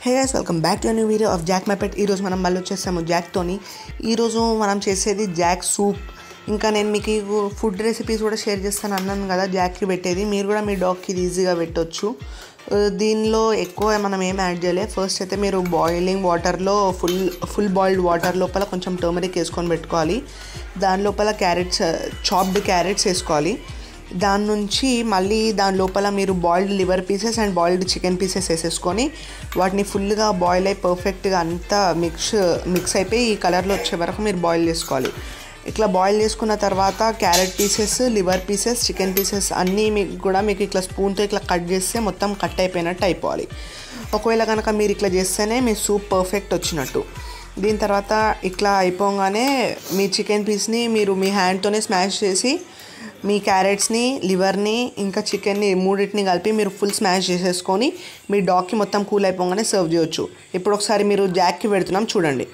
hey guys welcome back to new video of Jack మ్యాపెట్ ఈరోజు మనం మళ్ళీ వచ్చేసాము జాక్తోని ఈరోజు మనం చేసేది జాక్ సూప్ ఇంకా నేను మీకు ఫుడ్ రెసిపీస్ కూడా షేర్ చేస్తాను అన్నాను కదా జాక్కి పెట్టేది మీరు కూడా మీ డాగ్కి ఇది ఈజీగా పెట్టొచ్చు ఆ, దీనిలో ఎక్కువ మనం ఏం యాడ్ చేయలేదు ఫస్ట్ అయితే మీరు బాయిలింగ్ వాటర్లో ఫుల్ ఫుల్ బాయిల్డ్ వాటర్ లోపల కొంచెం టర్మరిక్ వేసుకొని పెట్టుకోవాలి దాని లోపల క్యారెట్స్ చాప్డ్ క్యారెట్స్ వేసుకోవాలి దాని నుంచి మళ్ళీ దాని లోపల మీరు boiled liver pieces and boiled chicken pieces వేసేసుకొని వాటిని ఫుల్గా బాయిల్ అయి పర్ఫెక్ట్గా అంతా మిక్స్ మిక్స్ అయిపోయి ఈ కలర్లో వచ్చే వరకు మీరు బాయిల్ చేసుకోవాలి ఇట్లా బాయిల్ చేసుకున్న తర్వాత carrot pieces liver pieces chicken pieces అన్నీ మీకు కూడా మీకు ఇట్లా స్పూన్తో ఇట్లా కట్ చేస్తే మొత్తం కట్ అయిపోయినట్టు అయిపోవాలి ఒకవేళ కనుక మీరు ఇట్లా చేస్తేనే మీ సూప్ పర్ఫెక్ట్ వచ్చినట్టు దీని తర్వాత ఇట్లా అయిపోగానే మీ చికెన్ పీస్ని మీరు మీ హ్యాండ్తోనే స్మాష్ చేసి మీ క్యారెట్స్ని లివర్ని ఇంకా చికెన్ని మూడింటిని కలిపి మీరు ఫుల్ స్మాష్ చేసేసుకొని మీ డాగ్కి మొత్తం కూల్ అయిపోగానే సర్వ్ చేయొచ్చు ఇప్పుడు ఒకసారి మీరు జాక్కి పెడుతున్నాం చూడండి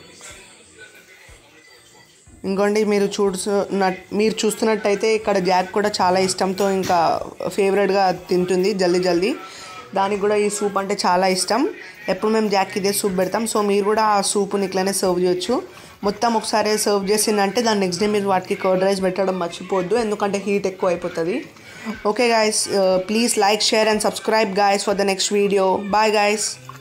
ఇంకోండి మీరు చూస్తున్న మీరు చూస్తున్నట్టయితే ఇక్కడ జాక్ కూడా చాలా ఇష్టంతో ఇంకా ఫేవరెట్గా తింటుంది జల్దీ జల్దీ దానికి కూడా ఈ సూప్ అంటే చాలా ఇష్టం ఎప్పుడు మేము జాక్ ఇదే సూప్ పెడతాం సో మీరు కూడా ఆ సూప్ని ఇట్లానే సర్వ్ చేయొచ్చు మొత్తం ఒకసారి సర్వ్ చేసిందంటే దాని నెక్స్ట్ డే మీరు వాటికి కర్డ్ రైస్ పెట్టడం మర్చిపోవద్దు ఎందుకంటే హీట్ ఎక్కువ అయిపోతుంది okay guys please like share and subscribe guys for the next video bye guys